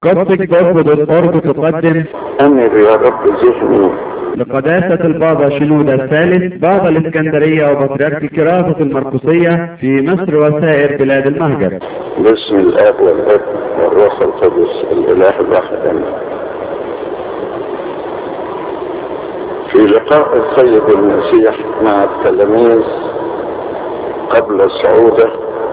قصدك برفض الأرض تقدم أمر يا رب ذهني لقداسة البابا شنودة الثالث بابا الإسكندرية وبطريرك الكراسة المرقسية في مصر وسائر بلاد المهجر باسم الآب والابن والروح القدس الإله الواحد آمين. في لقاء السيد المسيح مع التلاميذ قبل صعوده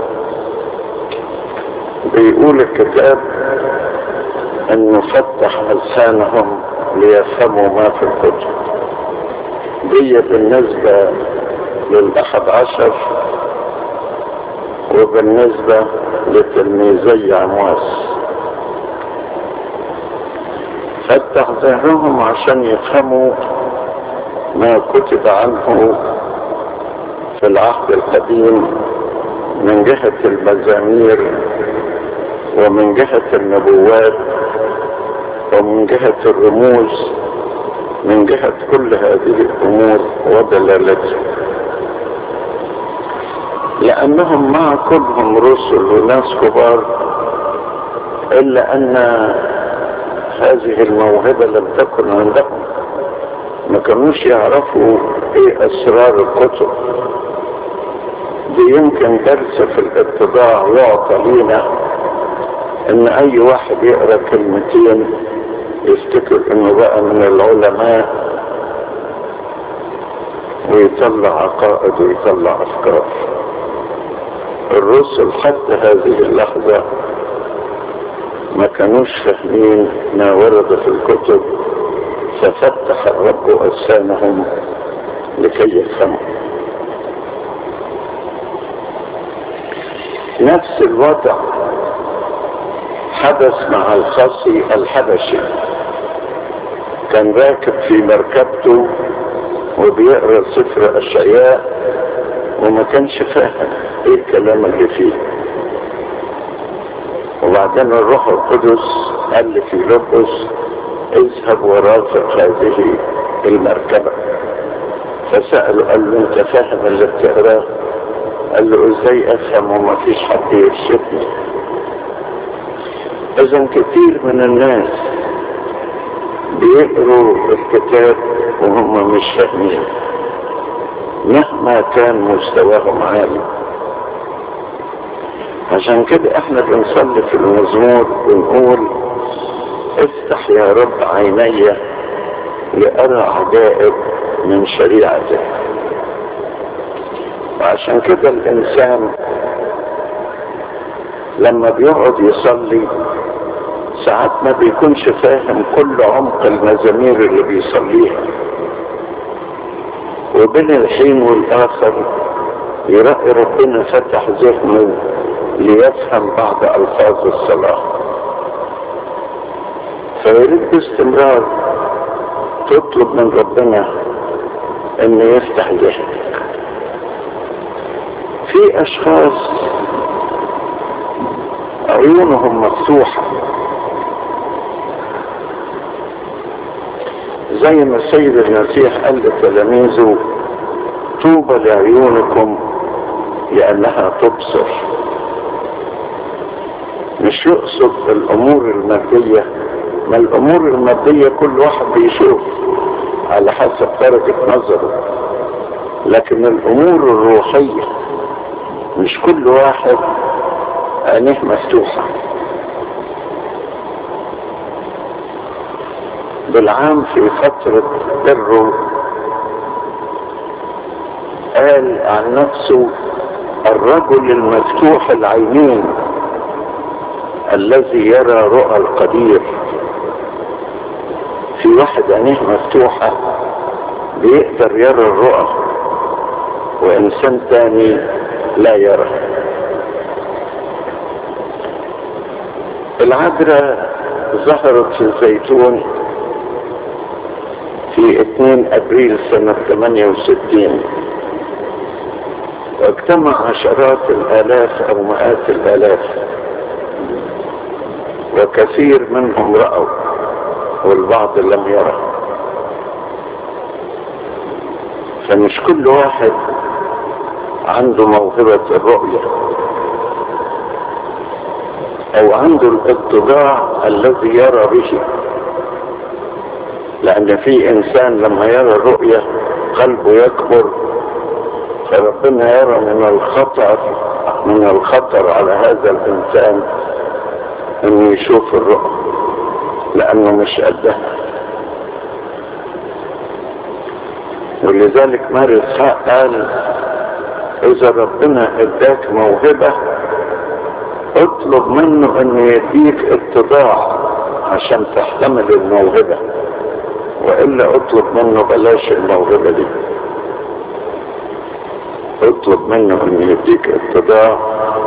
بيقول الكتاب انه فتح لسانهم ليفهموا ما في الكتب دي بالنسبة للأحد عشر وبالنسبة لتلميذي عمواس فتح ذهنهم عشان يفهموا ما كتب عنه في العهد القديم من جهة المزامير ومن جهة النبوات ومن جهة الرموز من جهة كل هذه الأمور ودلالتها لأنهم مع كلهم رسل وناس كبار إلا أن هذه الموهبة لم تكن عندهم ما كانوش يعرفوا ايه اسرار الكتب دي يمكن درس في الاتضاع يعطى لينا ان اي واحد يقرا كلمتين يفتكر انه بقى من العلماء ويطلع عقائد ويطلع افكار الرسل حتى هذه اللحظة ما كانوش فاهمين ما ورد في الكتب ففتح الرب أسانهم لكي يفهموا نفس الوضع حدث مع الخصي الحبشي كان راكب في مركبته وبيقرا سفر اشعياء وما كانش فاهم ايه الكلام اللي فيه وبعدين الروح القدس قال لفيلبس اذهب ورافق هذه المركبة فسأله قال له انت فاهم اللي بتقراه قال له ازاي افهم وما فيش حد يرشدني اذا كتير من الناس بيقروا الكتاب وهم مش فاهمين مهما كان مستواهم عالي عشان كده احنا بنصلي في المزمور ونقول افتح يا رب عيني لأرى عجائب من شريعتك وعشان كده الإنسان لما بيقعد يصلي ساعات ما بيكونش فاهم كل عمق المزامير اللي بيصليها وبين الحين والآخر يلاقي ربنا فتح ذهنه ليفهم بعض ألفاظ الصلاة فيريد باستمرار تطلب من ربنا انه يفتح ذهنك في اشخاص عيونهم مفتوحة زي ما السيد المسيح قال لتلاميذه طوبى لعيونكم لأنها تبصر مش يقصد الأمور المادية ما الأمور المادية كل واحد بيشوف على حسب درجة نظره لكن الأمور الروحية مش كل واحد عينيه مفتوحة بالعام في فترة بره قال عن نفسه الرجل المفتوح العينين الذي يرى رؤى القدير في واحد عينيه مفتوحة بيقدر يرى الرؤى وإنسان تاني لا يرى العذراء ظهرت في الزيتون في 2 ابريل سنة 68 واجتمع عشرات الالاف او مئات الالاف وكثير منهم رأوا والبعض لم يرى فمش كل واحد عنده موهبة الرؤية او عنده الاتضاع الذي يرى به لان في انسان لما يرى الرؤية قلبه يكبر فربنا يرى من الخطر من الخطر على هذا الانسان انه يشوف الرؤى لانه مش قدها ولذلك ماري اسحاق قال اذا ربنا اداك موهبة اطلب منه انه يديك اتضاع عشان تحتمل الموهبة والا اطلب منه بلاش الموهبة دي اطلب منه انه يديك اتضاع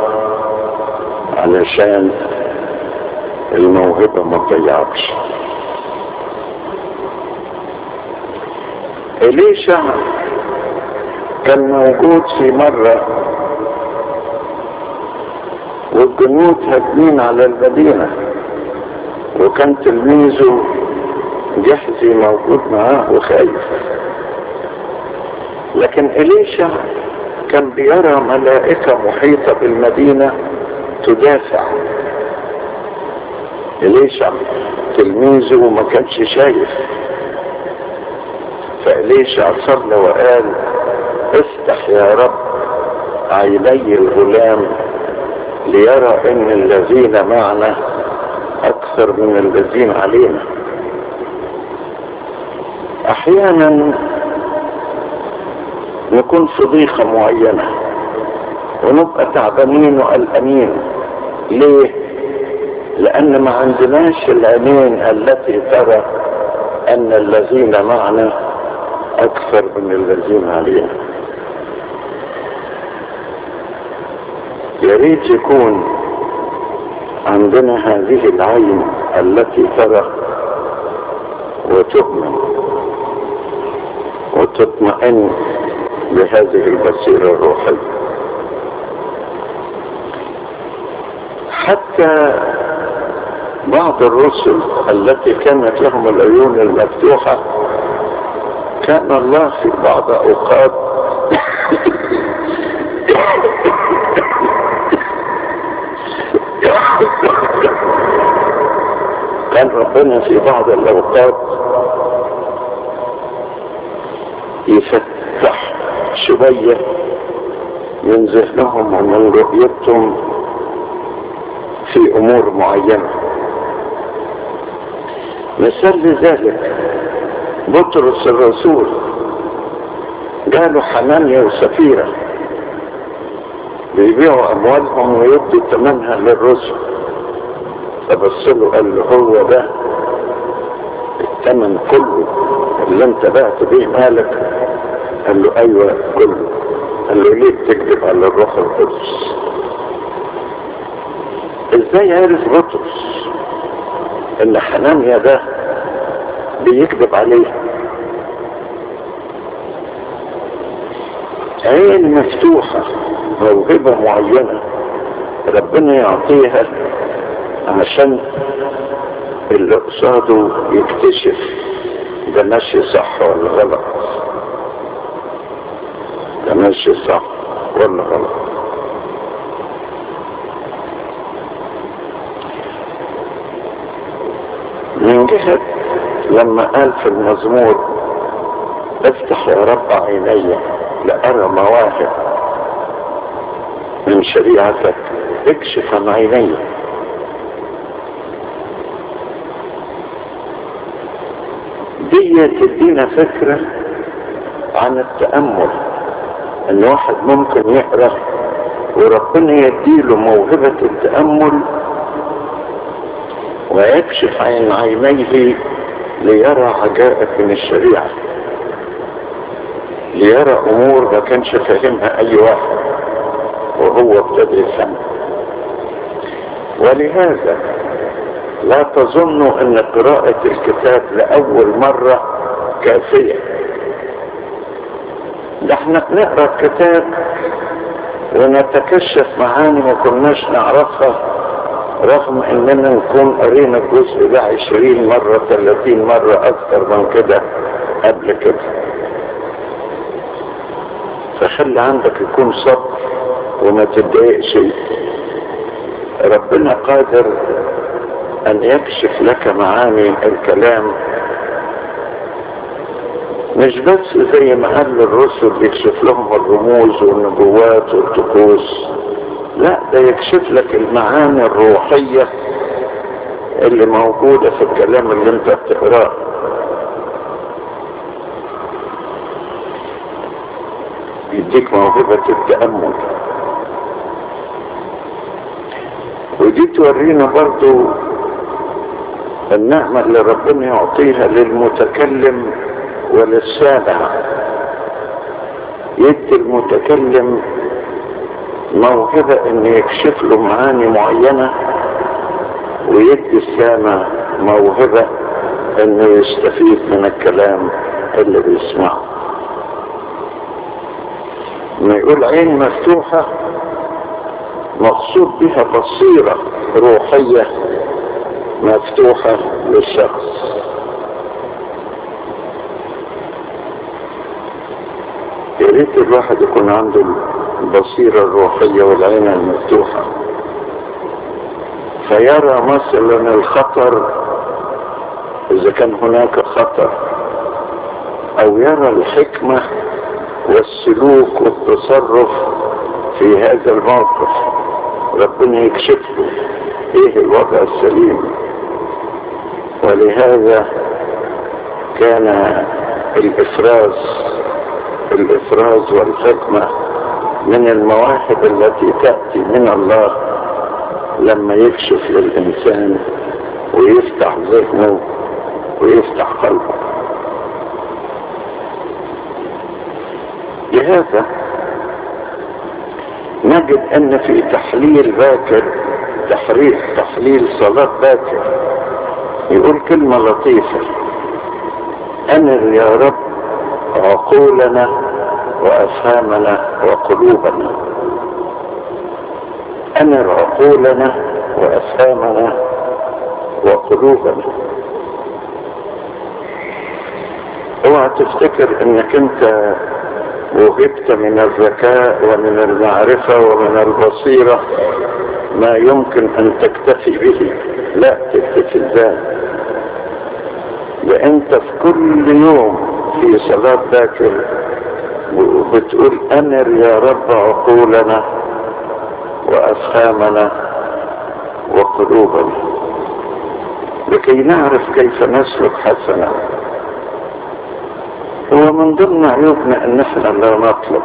علشان الموهبة ما تضيعكش إليشع كان موجود في مرة والجنود هاجمين على المدينة وكان تلميذه جحزي موجود معاه وخايف لكن إليشع كان بيرى ملائكة محيطة بالمدينة تدافع إليشع تلميذه ما كانش شايف فإليشع صلى وقال افتح يا رب عيني الغلام ليرى ان الذين معنا اكثر من الذين علينا احيانا نكون في ضيقة معينة ونبقى تعبانين وقلقانين ليه لان ما عندناش العينين التي ترى ان الذين معنا اكثر من الذين علينا يا ريت يكون عندنا هذه العين التي ترى وتؤمن وتطمئن بهذه البصيرة الروحية حتى بعض الرسل التي كانت لهم العيون المفتوحة كان الله في بعض أوقات كان ربنا في بعض الأوقات يفتح شوية من ذهنهم ومن رؤيتهم في أمور معينة مثال لذلك بطرس الرسول قالوا حنانيا وسفيرة بيبيعوا أموالهم ويدوا ثمنها للرسل فبص له قال له هو ده الثمن كله اللي انت بعت بيه مالك قال له ايوه كله قال له ليه بتكذب على الروح القدس ازاي عرف بطرس ان حنانيا ده بيكذب عليه عين مفتوحة موهبة معينة ربنا يعطيها عشان اللي قصاده يكتشف ده ماشي صح ولا غلط ده ماشي صح ولا غلط من جهة لما قال في المزمور افتح يا رب عيني لأرى مواهب من شريعتك اكشف عن عيني دي تدينا فكرة عن التأمل ان واحد ممكن يقرأ وربنا يديله موهبة التأمل ويكشف عن عينيه ليرى عجائب من الشريعة ليرى امور ما كانش فاهمها اي واحد وهو ابتدى يفهم ولهذا لا تظنوا ان قراءة الكتاب لأول مرة كافية ده احنا بنقرا الكتاب ونتكشف معاني ما كناش نعرفها رغم اننا نكون قرينا الجزء ده عشرين مرة ثلاثين مرة اكتر من كده قبل كده فخلي عندك يكون صبر وما تتضايقش ربنا قادر ان يكشف لك معاني الكلام مش بس زي ما قال الرسل يكشف لهم الرموز والنبوات والطقوس لا ده يكشف لك المعاني الروحية اللي موجودة في الكلام اللي انت بتقراه يديك موهبة التأمل ودي تورينا برضو النعمة اللي ربنا يعطيها للمتكلم وللسامع يدي المتكلم موهبة ان يكشف له معاني معينة ويدي السامع موهبة انه يستفيد من الكلام اللي بيسمعه ما يقول عين مفتوحة مقصود بها بصيرة روحية مفتوحة للشخص يا ريت الواحد يكون عنده البصيرة الروحية والعين المفتوحة فيرى مثلا الخطر إذا كان هناك خطر أو يرى الحكمة والسلوك والتصرف في هذا الموقف ربنا يكشف له ايه الوضع السليم ولهذا كان الافراز الافراز والحكمة من المواهب التي تأتي من الله لما يكشف للإنسان ويفتح ذهنه ويفتح قلبه لهذا نجد ان في تحليل باكر تحريف تحليل صلاة باكر يقول كلمة لطيفة انر يا رب عقولنا وافهامنا وقلوبنا انر عقولنا وافهامنا وقلوبنا اوعى تفتكر انك انت وهبت من الذكاء ومن المعرفة ومن البصيرة ما يمكن ان تكتفي به لا تكتفي ازاي ده انت في كل يوم في صلاة باكر بتقول انر يا رب عقولنا وافهامنا وقلوبنا لكي نعرف كيف نسلك حسنا هو من ضمن عيوبنا ان احنا لا نطلب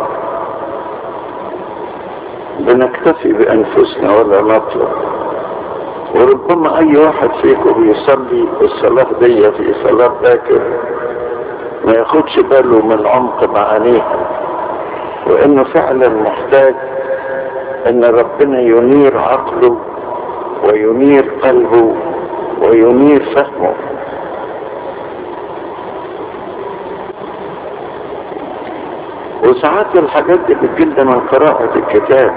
بنكتفي بانفسنا ولا نطلب وربما اي واحد فيكم بيصلي الصلاة دي في صلاة باكر ما ياخدش باله من عمق معانيها وانه فعلا محتاج ان ربنا ينير عقله وينير قلبه وينير فهمه وساعات الحاجات دي بتجيلنا من قراءة الكتاب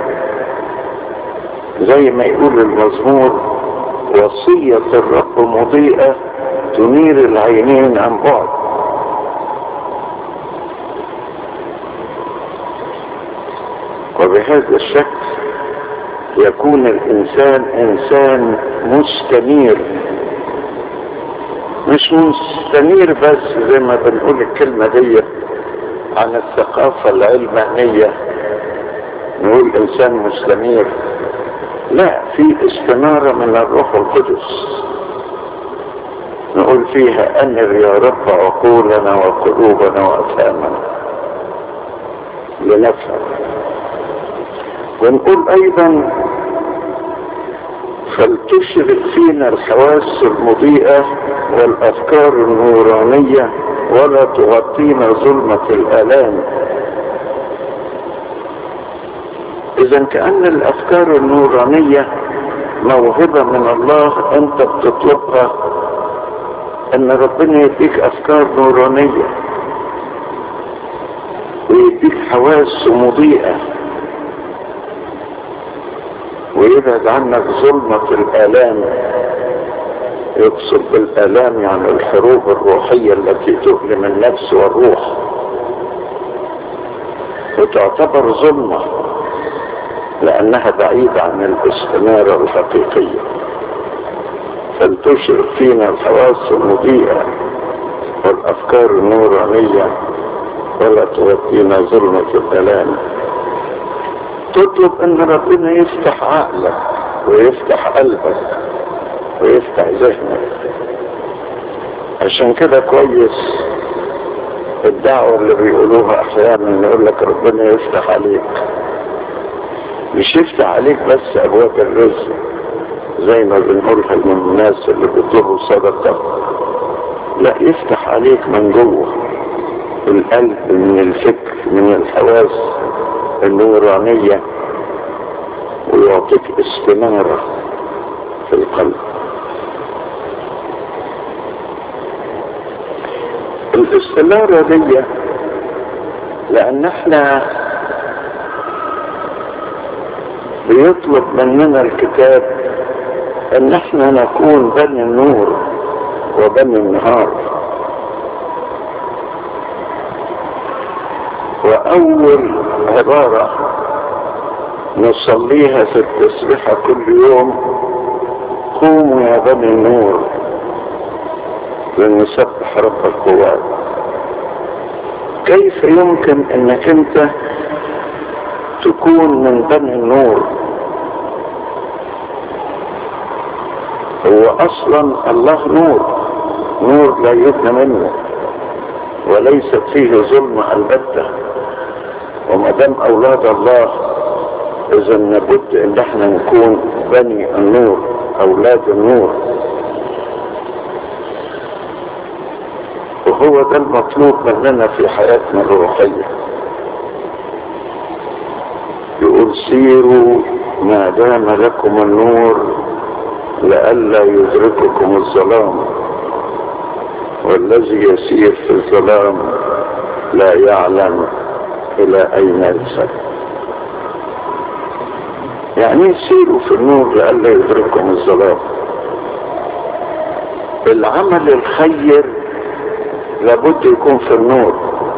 زي ما يقول المزمور وصية الرب مضيئة تنير العينين عن بعد وبهذا الشكل يكون الإنسان إنسان مستنير مش مستنير بس زي ما بنقول الكلمة دي عن الثقافة العلمانية نقول إنسان مستنير لا في استنارة من الروح القدس نقول فيها أنر يا رب عقولنا وقلوبنا وأفهامنا لنفهم ونقول أيضا فلتشرق فينا الحواس المضيئة والأفكار النورانية ولا تغطينا ظلمة الآلام إذا كأن الأفكار النورانية موهبة من الله أنت بتطلبها أن ربنا يديك أفكار نورانية ويديك حواس مضيئة ويبعد عنك ظلمة الآلام يقصد بالآلام يعني الحروب الروحية التي تؤلم النفس والروح وتعتبر ظلمة لأنها بعيدة عن الاستنارة الحقيقية فلتشرق فينا الحواس المضيئة والأفكار النورانية ولا تغطينا ظلمة الكلام تطلب ان ربنا يفتح عقلك ويفتح قلبك ويفتح ذهنك عشان كده كويس الدعوة اللي بيقولوها احيانا يقول لك ربنا يفتح عليك مش يفتح عليك بس ابواب الرزق زي ما بنقولها من الناس اللي بيطلبوا صدقة لا يفتح عليك من جوه القلب من الفكر من الحواس النورانية ويعطيك استنارة في القلب الاستنارة دي لأن احنا بيطلب مننا الكتاب ان احنا نكون بني النور وبني النهار واول عبارة نصليها في التسبيحة كل يوم قوموا يا بني النور لنسبح رب القوات كيف يمكن انك انت تكون من بني النور هو اصلا الله نور نور لا يبنى منه وليست فيه ظلم البته وما دام اولاد الله اذا لابد ان احنا نكون بني النور اولاد النور وهو ده المطلوب مننا في حياتنا الروحيه يقول سيروا ما دام لكم النور لئلا يدرككم الظلام والذي يسير في الظلام لا يعلم الى اين يذهب يعني سيروا في النور لئلا يدرككم الظلام العمل الخير لابد يكون في النور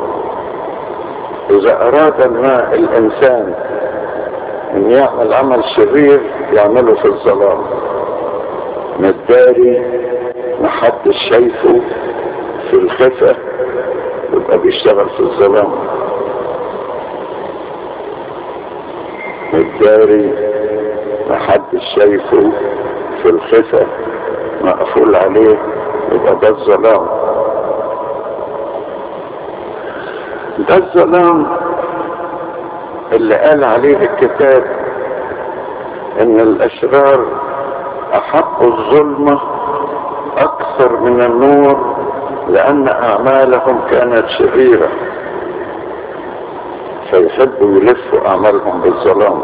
اذا اراد ما الانسان ان يعمل عمل شرير يعمله في الظلام مداري محدش شايفه في الخفة يبقى بيشتغل في الظلام مداري محدش شايفه في الخفة مقفول عليه يبقى ده الظلام ده الظلام اللي قال عليه الكتاب ان الاشرار احبوا الظلمة اكثر من النور لان اعمالهم كانت شريرة فيحبوا يلفوا اعمالهم بالظلام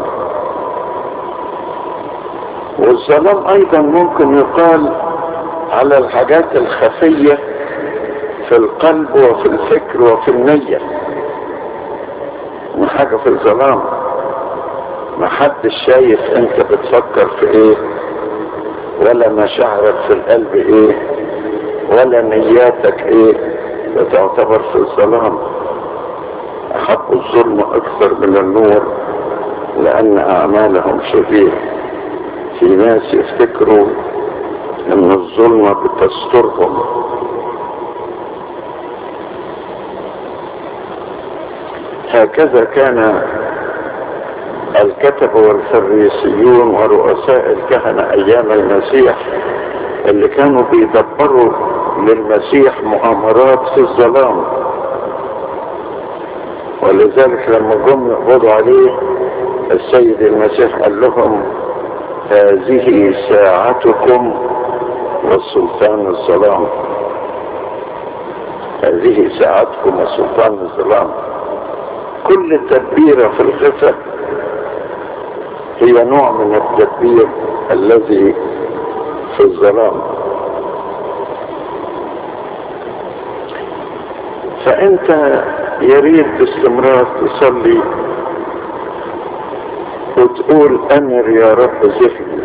والظلام ايضا ممكن يقال على الحاجات الخفية في القلب وفي الفكر وفي النية حاجة في الظلام ما حدش شايف انت بتفكر في ايه ولا مشاعرك في القلب ايه ولا نياتك ايه بتعتبر في الظلام احب الظلم اكثر من النور لان اعمالهم شريرة في ناس يفتكروا ان الظلمة بتسترهم هكذا كان الكتب والفريسيون ورؤساء الكهنة ايام المسيح اللي كانوا بيدبروا للمسيح مؤامرات في الظلام ولذلك لما جم يقبضوا عليه السيد المسيح قال لهم هذه ساعتكم والسلطان الظلام هذه ساعتكم وسلطان الظلام كل تدبيرة في الخفة هي نوع من التدبير الذي في الظلام فانت يريد باستمرار تصلي وتقول امر يا رب ذهني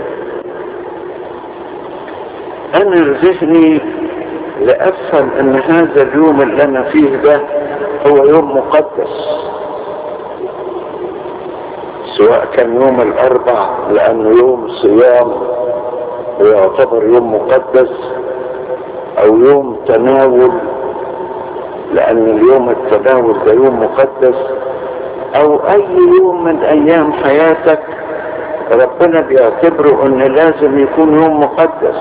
امر ذهني لافهم ان هذا اليوم اللي انا فيه ده هو يوم مقدس سواء كان يوم الاربع لانه يوم صيام ويعتبر يوم مقدس او يوم تناول لان اليوم التناول ده يوم مقدس او اي يوم من ايام حياتك ربنا بيعتبره ان لازم يكون يوم مقدس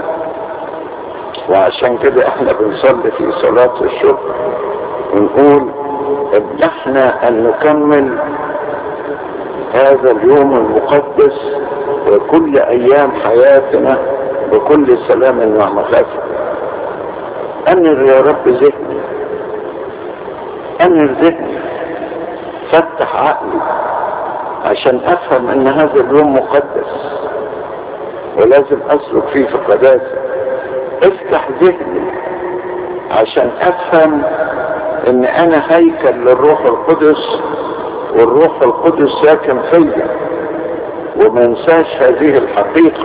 وعشان كده احنا بنصلي في صلاة الشكر ونقول ابنحنا ان نكمل هذا اليوم المقدس وكل ايام حياتنا بكل سلام ومخافة انر يا رب ذهني انر ذهني فتح عقلي عشان افهم ان هذا اليوم مقدس ولازم اسلك فيه في قداسة افتح ذهني عشان افهم ان انا هيكل للروح القدس والروح القدس ساكن فيا وما انساش هذه الحقيقة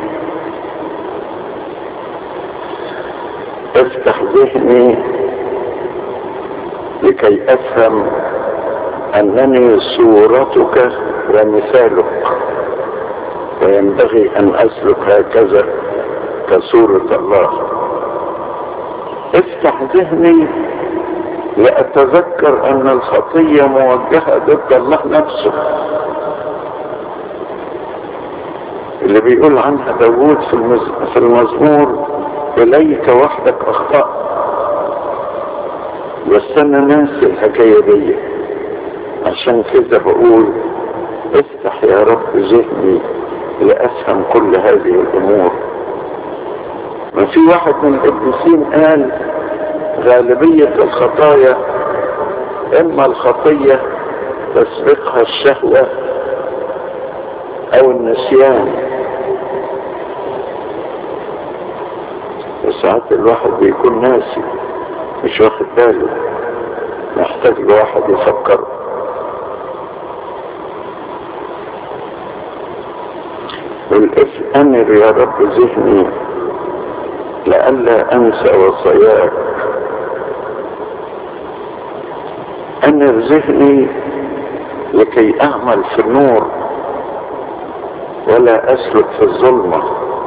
افتح ذهني لكي افهم انني صورتك ومثالك وينبغي ان اسلك هكذا كصورة الله افتح ذهني لاتذكر ان الخطية موجهة ضد الله نفسه اللي بيقول عنها داوود في, المز... في المزمور اليك وحدك اخطأت بس انا ناسي الحكاية دي عشان كده بقول افتح يا رب ذهني لافهم كل هذه الامور ما في واحد من القديسين قال غالبية الخطايا اما الخطية تسبقها الشهوة او النسيان وساعات الواحد بيكون ناسي مش واخد باله محتاج لواحد يفكر والافأمر يا رب ذهني لئلا انسى وصاياك انر ذهني لكي اعمل في النور ولا اسلك في الظلمة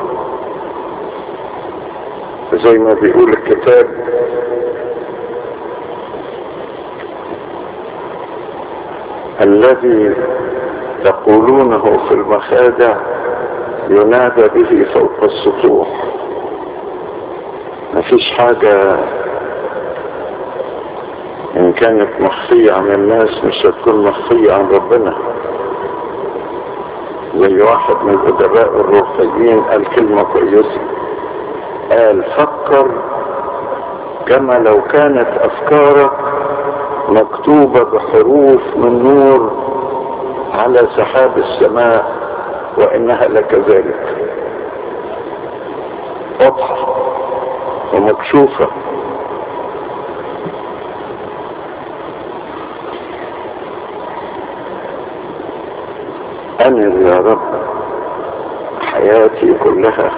زي ما بيقول الكتاب الذي تقولونه في المخادع ينادى به فوق السطوح مفيش حاجة ان كانت مخفية عن الناس مش هتكون مخفية عن ربنا زي واحد من الادباء الروحيين قال كلمة كويسة قال فكر كما لو كانت افكارك مكتوبة بحروف من نور على سحاب السماء وانها لكذلك واضحة ومكشوفة أنر يا رب حياتي كلها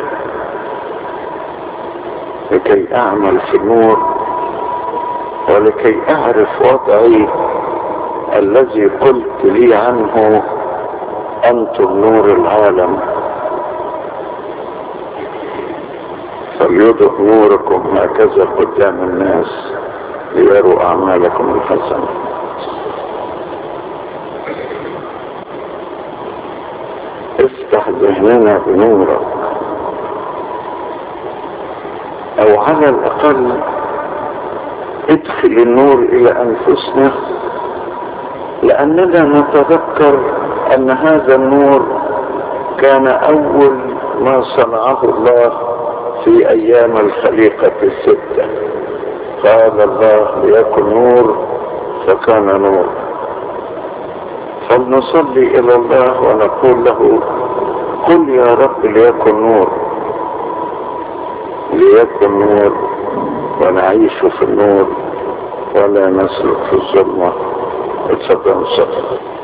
لكي أعمل في النور ولكي أعرف وضعي الذي قلت لي عنه أنتم نور العالم فليضئ نوركم هكذا قدام الناس ليروا أعمالكم الحسنة افتح ذهننا بنورك او على الاقل ادخل النور الى انفسنا لاننا نتذكر ان هذا النور كان اول ما صنعه الله في ايام الخليقة الستة قال الله ليكن نور فكان نور فلنصلي الى الله ونقول له قل يا رب ليكن نور ليكن نور ونعيش في النور ولا نسلك في الظلمة اتفضل صدق